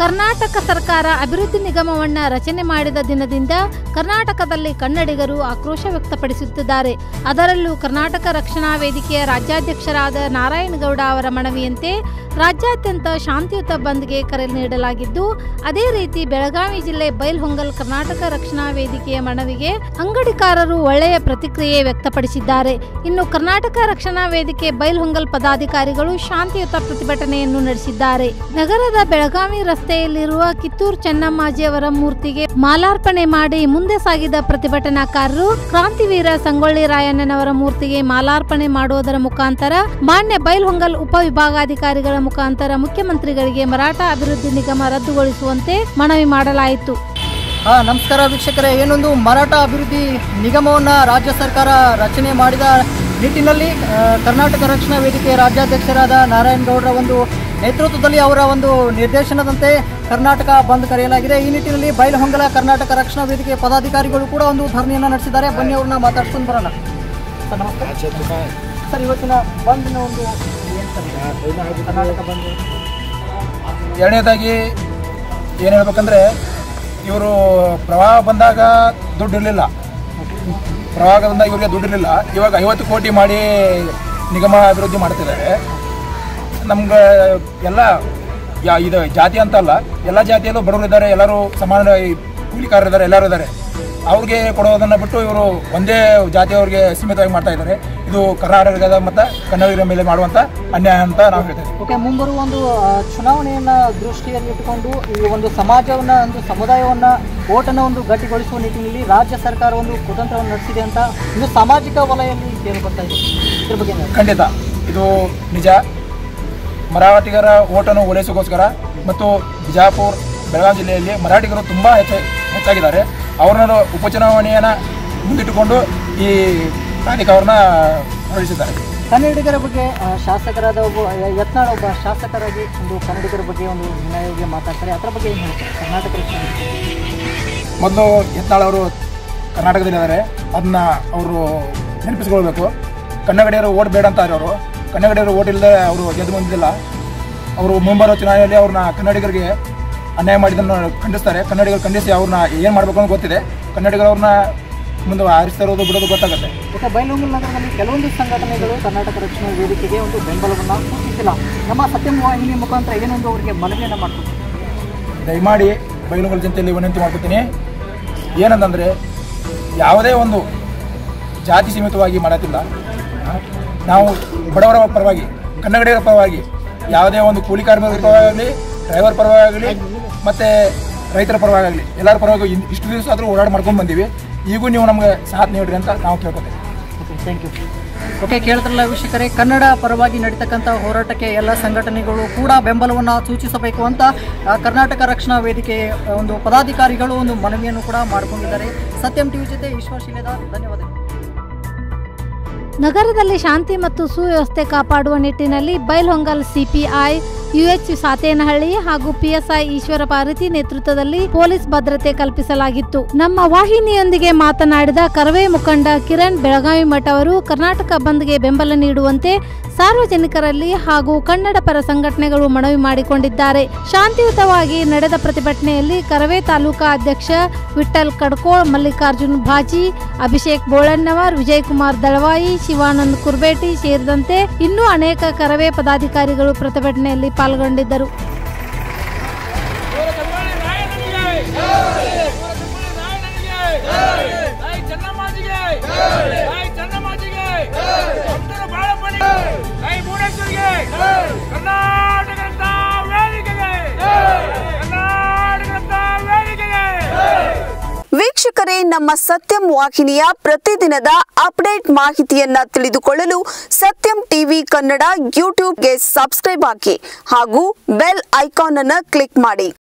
ಕರ್ನಾಟಕ ಸರ್ಕಾರ ಅಭಿವೃದ್ಧಿ ನಿಗಮವನ್ನ ರಚನೆ ಮಾಡಿದ ದಿನದಿಂದ ಕರ್ನಾಟಕದಲ್ಲಿ ಕನ್ನಡಿಗರು ಆಕ್ರೋಶ ವ್ಯಕ್ತಪಡಿಸುತ್ತಿದ್ದಾರೆ ಅದರಲ್ಲೂ ಕರ್ನಾಟಕ ರಕ್ಷಣಾ ವೇದಿಕೆಯ ರಾಜ್ಯಾಧ್ಯಕ್ಷರಾದ ನಾರಾಯಣಗೌಡ ಅವರ ಮನವಿಯಂತೆ ರಾಜ್ಯಾದ್ಯಂತ ಶಾಂತಿಯುತ ಬಂದ್ಗೆ ಕರೆ ನೀಡಲಾಗಿದ್ದು ಅದೇ ರೀತಿ ಬೆಳಗಾವಿ ಜಿಲ್ಲೆ ಬೈಲ್ಹೊಂಗಲ್ ಕರ್ನಾಟಕ ರಕ್ಷಣಾ ವೇದಿಕೆಯ ಮನವಿಗೆ ಅಂಗಡಿಕಾರರು ಒಳ್ಳೆಯ ಪ್ರತಿಕ್ರಿಯೆ ವ್ಯಕ್ತಪಡಿಸಿದ್ದಾರೆ ಇನ್ನು ಕರ್ನಾಟಕ ರಕ್ಷಣಾ ವೇದಿಕೆ ಬೈಲ್ಹೊಂಗಲ್ ಪದಾಧಿಕಾರಿಗಳು ಶಾಂತಿಯುತ ಪ್ರತಿಭಟನೆಯನ್ನು ನಡೆಸಿದ್ದಾರೆ ನಗರದ ಬೆಳಗಾವಿ ರಸ್ತೆಯಲ್ಲಿರುವ ಕಿತ್ತೂರು ಚೆನ್ನಮ್ಮಾಜಿಯವರ ಮೂರ್ತಿಗೆ ಮಾಲಾರ್ಪಣೆ ಮಾಡಿ ಮುಂದೆ ಸಾಗಿದ ಪ್ರತಿಭಟನಾಕಾರರು ಕ್ರಾಂತಿವೀರ ಸಂಗೊಳ್ಳಿ ರಾಯಣ್ಣನವರ ಮೂರ್ತಿಗೆ ಮಾಲಾರ್ಪಣೆ ಮಾಡುವುದರ ಮುಖಾಂತರ ಮಾನ್ಯ ಬೈಲ್ಹೊಂಗಲ್ ಉಪವಿಭಾಗಾಧಿಕಾರಿಗಳ ಮುಖಾಂತರ ಮುಖ್ಯಮಂತ್ರಿಗಳಿಗೆ ಮರಾಠ ಅಭಿವೃದ್ಧಿ ನಿಗಮ ರದ್ದುಗೊಳಿಸುವಂತೆ ಮನವಿ ಮಾಡಲಾಯಿತು ಹಾ ನಮಸ್ಕಾರ ವೀಕ್ಷಕರೇ ಏನೊಂದು ಮರಾಠ ಅಭಿವೃದ್ಧಿ ನಿಗಮವನ್ನು ರಾಜ್ಯ ಸರ್ಕಾರ ರಚನೆ ಮಾಡಿದ ನಿಟ್ಟಿನಲ್ಲಿ ಆ, ಕರ್ನಾಟಕ ರಕ್ಷಣಾ ವೇದಿಕೆ ರಾಜ್ಯಾಧ್ಯಕ್ಷರಾದ ನಾರಾಯಣ ಗೌಡರ ಒಂದು ನೇತೃತ್ವದಲ್ಲಿ ಅವರ ಒಂದು ನಿರ್ದೇಶನದಂತೆ ಕರ್ನಾಟಕ ಬಂದ್ ಕರೆಯಲಾಗಿದೆ ಈ ನಿಟ್ಟಿನಲ್ಲಿ ಬೈಲಹೊಂಗಲ ಕರ್ನಾಟಕ ರಕ್ಷಣಾ ವೇದಿಕೆ ಪದಾಧಿಕಾರಿಗಳು ಕೂಡ ಒಂದು ಧರಣಿಯನ್ನು ನಡೆಸಿದ್ದಾರೆ ಬನ್ನಿ ಅವ್ರನ್ನ ಮಾತಾಡ್ಸ್ಕೊಂಡು ಬರೋಣ ಸರ್ ನಮಸ್ತೆ ಸರ್ ಇವತ್ತಿನ ಬಂದ್ನ ಒಂದು ಏನ್ ಸರ್ ಇದು? ಕರ್ನಾಟಕ ಬಂದ್ ಎರಡನೇದಾಗಿ ಏನು ಹೇಳ್ಬೇಕಂದ್ರೆ ಇವರು ಪ್ರವಾಹ ಬಂದಾಗ ದುಡ್ಡು ಇರಲಿಲ್ಲ ಪ್ರವಾಹ ಬಂದಾಗ ಇವರಿಗೆ ದುಡ್ಡು ಇರಲಿಲ್ಲ ಇವಾಗ ಐವತ್ತು ಕೋಟಿ ಮಾಡಿ ನಿಗಮ ಅಭಿವೃದ್ಧಿ ಮಾಡ್ತಿದ್ದಾರೆ ನಮ್ಗೆ ಎಲ್ಲ ಯಾ ಇದು ಜಾತಿ ಅಂತ ಅಲ್ಲ ಎಲ್ಲ ಜಾತಿಯಲ್ಲೂ ಬಡವರು ಇದ್ದಾರೆ ಎಲ್ಲರೂ ಸಮಾನ ಈ ಕೂಲಿಕಾರರಿದ್ದಾರೆ ಎಲ್ಲರೂ ಇದ್ದಾರೆ ಅವ್ರಿಗೆ ಕೊಡೋದನ್ನು ಬಿಟ್ಟು ಇವರು ಒಂದೇ ಜಾತಿಯವ್ರಿಗೆ ಸೀಮಿತವಾಗಿ ಮಾಡ್ತಾ ಇದ್ದಾರೆ ಇದು ಕರ್ನಾಟಕದ ಮತ್ತು ಕನ್ನಡಿಗರ ಮೇಲೆ ಮಾಡುವಂಥ ಅನ್ಯಾಯ ಅಂತ ನಾವು ಹೇಳ್ತೇವೆ ಓಕೆ ಮುಂಬರುವ ಒಂದು ಆ, ಚುನಾವಣೆಯನ್ನ ದೃಷ್ಟಿಯಲ್ಲಿ ಇಟ್ಟುಕೊಂಡು ಈ ಒಂದು ಸಮಾಜವನ್ನ ಒಂದು ಸಮುದಾಯವನ್ನ ಓಟನ್ನ ಒಂದು ಗಟ್ಟಿಗೊಳಿಸುವ ನಿಟ್ಟಿನಲ್ಲಿ ರಾಜ್ಯ ಸರ್ಕಾರ ಒಂದು ಕುತಂತ್ರವನ್ನು ನಡೆಸಿದೆ ಅಂತ ಇದು ಸಾಮಾಜಿಕ ವಲಯದಲ್ಲಿ ಕೇಳಿ ಬರ್ತಾ ಇದೆ ಇದ್ರ ಬಗ್ಗೆ ಏನು? ಖಂಡಿತ ಇದು ನಿಜ ಮರಾಠಿಗರ ಓಟನ್ನು ಓಲೈಸೋಗೋಸ್ಕರ ಮತ್ತು ಬಿಜಾಪುರ ಬೆಳಗಾವಿ ಜಿಲ್ಲೆಯಲ್ಲಿ ಮರಾಠಿಗರು ತುಂಬ ಹೆಚ್ಚ ಹೆಚ್ಚಾಗಿದ್ದಾರೆ ಅವ್ರನ್ನ ಉಪಚುನಾವಣೆಯನ್ನು ಮುಂದಿಟ್ಟುಕೊಂಡು ಈ ಪ್ರಾಧಿಕಾರನ ಹೊರಡಿಸಿದ್ದಾರೆ ಕನ್ನಡಿಗರ ಬಗ್ಗೆ ಆ, ಶಾಸಕರಾದ ಒಬ್ಬ ಯ- ಯತ್ನಾಳ್ ಒಬ್ಬ ಶಾಸಕರಾಗಿ ಒಂದು ಕನ್ನಡಿಗರ ಬಗ್ಗೆ ಒಂದು ವಿನಯವಾಗಿ ಮಾತಾಡ್ತಾರೆ ಅದರ ಬಗ್ಗೆ ಏನು ಹೇಳ್ತಾರೆ ಕರ್ನಾಟಕ ರಕ್ಷಣಾ ವೇದಿಕೆ. ಮೊದಲು ಯತ್ನಾಳ್ ಅವರು ಕರ್ನಾಟಕದಲ್ಲಿದ್ದಾರೆ ಅದನ್ನ ಅವರು ನೆನಪಿಸ್ಕೊಳ್ಬೇಕು ಕನ್ನಡಿಗರು ಓಟ್ ಬೇಡ ಅಂತಾರೆ ಅವರು ಕನ್ನಡಿಗರು ಓಟ್ ಇಲ್ಲದೆ ಅವರು ಗೆದ್ದು ಬಂದಿಲ್ಲ ಅವರು ಮುಂಬರುವ ಚುನಾವಣೆಯಲ್ಲಿ ಅವ್ರನ್ನ ಕನ್ನಡಿಗರಿಗೆ ಅನ್ಯಾಯ ಮಾಡಿದ್ದನ್ನು ಖಂಡಿಸ್ತಾರೆ ಕನ್ನಡಿಗರು ಖಂಡಿಸಿ ಅವ್ರನ್ನ ಏನು ಮಾಡಬೇಕು ಅಂತ ಗೊತ್ತಿದೆ ಕನ್ನಡಿಗರು ಅವ್ರನ್ನ ಮುಂದೆ ಆರಿಸ್ತಾ ಇರೋದು ಬಿಡೋದು ಗೊತ್ತಾಗುತ್ತೆ ಮತ್ತೆ ಬೈಲಹೊಂಗಲ ನಗರದಲ್ಲಿ ಕೆಲವೊಂದು ಸಂಘಟನೆಗಳು ಕರ್ನಾಟಕ ರಕ್ಷಣಾ ವೇದಿಕೆಗೆ ಒಂದು ಬೆಂಬಲವನ್ನು ಸೂಚಿಸಿಲ್ಲ ನಮ್ಮ ಸತ್ಯಂ ವಾಹಿನಿ ಮುಖಾಂತರ ಏನೊಂದು ಅವರಿಗೆ ಮನವಿಯನ್ನು ಮಾಡ್ತಾರೆ ದಯಮಾಡಿ ಬೈಲುಗಳ ಜನತೆಯಲ್ಲಿ ವಿನಂತಿ ಮಾಡ್ಕೊತೀನಿ ಏನಂತಂದರೆ ಯಾವುದೇ ಒಂದು ಜಾತಿ ಸೀಮಿತವಾಗಿ ಮಾಡತ್ತಿಲ್ಲ ಆ, ನಾವು ಬಡವರ ಪರವಾಗಿ ಕನ್ನಡಿಗರ ಪರವಾಗಿ ಯಾವುದೇ ಒಂದು ಕೂಲಿ ಕಾರ್ಮಿಕರ ಪರವಾಗಲಿ ಡ್ರೈವರ್ ಪರವಾಗಲಿ ಮತ್ತು ರೈತರ ಪರವಾಗಲಿ ಎಲ್ಲರ ಪರವಾಗಿ ಇನ್- ಇಷ್ಟು ದಿವಸ ಆದರೂ ಓಡಾಟ ಮಾಡ್ಕೊಂಡು ಬಂದೀವಿ ಈಗೂ ನೀವು ನಮಗೆ ಸಾಥ್ ನೀಡ್ರಿ ಅಂತ ನಾವು ಕೇಳ್ಕೊತೇವೆ ಓಕೆ ಥ್ಯಾಂಕ್ ಯು ಓಕೆ ಕೇಳ್ತಾರಲ್ಲ ವೀಕ್ಷಕರೇ ಕನ್ನಡ ಪರವಾಗಿ ನಡೀತಕ್ಕಂಥ ಹೋರಾಟಕ್ಕೆ ಎಲ್ಲ ಸಂಘಟನೆಗಳು ಕೂಡ ಬೆಂಬಲವನ್ನು ಸೂಚಿಸಬೇಕು ಅಂತ ಆ, ಕರ್ನಾಟಕ ರಕ್ಷಣಾ ವೇದಿಕೆ ಆ, ಒಂದು ಪದಾಧಿಕಾರಿಗಳು ಒಂದು ಮನವಿಯನ್ನು ಕೂಡ ಮಾಡಿಕೊಂಡಿದ್ದಾರೆ ಸತ್ಯಂ ಟಿವಿ ಜೊತೆ ಈಶ್ವರ್ ಶಿಲೇದಾರ್ ಧನ್ಯವಾದಗಳು ನಗರದಲ್ಲಿ ಶಾಂತಿ ಮತ್ತು ಸುವ್ಯವಸ್ಥೆ ಕಾಪಾಡುವ ನಿಟ್ಟಿನಲ್ಲಿ ಬೈಲ್ಹೊಂಗಲ್ ಸಿಪಿಐ ಯುಎಚ್ ಸಾತೇನಹಳ್ಳಿ ಹಾಗೂ ಪಿಎಸ್ಐ ಈಶ್ವರ ಪಾರ್ವತಿ ನೇತೃತ್ವದಲ್ಲಿ ಪೊಲೀಸ್ ಭದ್ರತೆ ಕಲ್ಪಿಸಲಾಗಿತ್ತು ನಮ್ಮ ವಾಹಿನಿಯೊಂದಿಗೆ ಮಾತನಾಡಿದ ಕರವೇ ಮುಖಂಡ ಕಿರಣ್ ಬೆಳಗಾವಿ ಮಠ ಅವರು ಕರ್ನಾಟಕ ಬಂದ್ಗೆ ಬೆಂಬಲ ನೀಡುವಂತೆ ಸಾರ್ವಜನಿಕರಲ್ಲಿ ಹಾಗೂ ಕನ್ನಡ ಪರ ಸಂಘಟನೆಗಳು ಮನವಿ ಮಾಡಿಕೊಂಡಿದ್ದಾರೆ ಶಾಂತಿಯುತವಾಗಿ ನಡೆದ ಪ್ರತಿಭಟನೆಯಲ್ಲಿ ಕರವೇ ತಾಲೂಕಾ ಅಧ್ಯಕ್ಷ ವಿಠಲ್ ಕಡ್ಕೋಳ್ ಮಲ್ಲಿಕಾರ್ಜುನ್ ಭಾಜಿ ಅಭಿಷೇಕ್ ಬೋಳಣ್ಣವರ್ ವಿಜಯಕುಮಾರ್ ದಳವಾಯಿ ಶಿವಾನಂದ್ ಕುರ್ಬೇಟಿ ಸೇರಿದಂತೆ ಇನ್ನೂ ಅನೇಕ ಕರವೇ ಪದಾಧಿಕಾರಿಗಳು ಪ್ರತಿಭಟನೆಯಲ್ಲಿ ಪಾಲ್ಗೊಂಡಿದ್ದರು ವೀಕ್ಷಕರೇ ನಮ್ಮ ಸತ್ಯಂ ವಾಹಿನಿಯ ಪ್ರತಿದಿನದ ಅಪ್ಡೇಟ್ ಮಾಹಿತಿಯನ್ನ ತಿಳಿದುಕೊಳ್ಳಲು ಸತ್ಯಂ ಟಿವಿ ಕನ್ನಡ ಯೂಟ್ಯೂಬ್ಗೆ ಸಬ್ಸ್ಕ್ರೈಬ್ ಹಾಕಿ ಹಾಗೂ ಬೆಲ್ ಐಕಾನ್ ಅನ್ನು ಕ್ಲಿಕ್ ಮಾಡಿ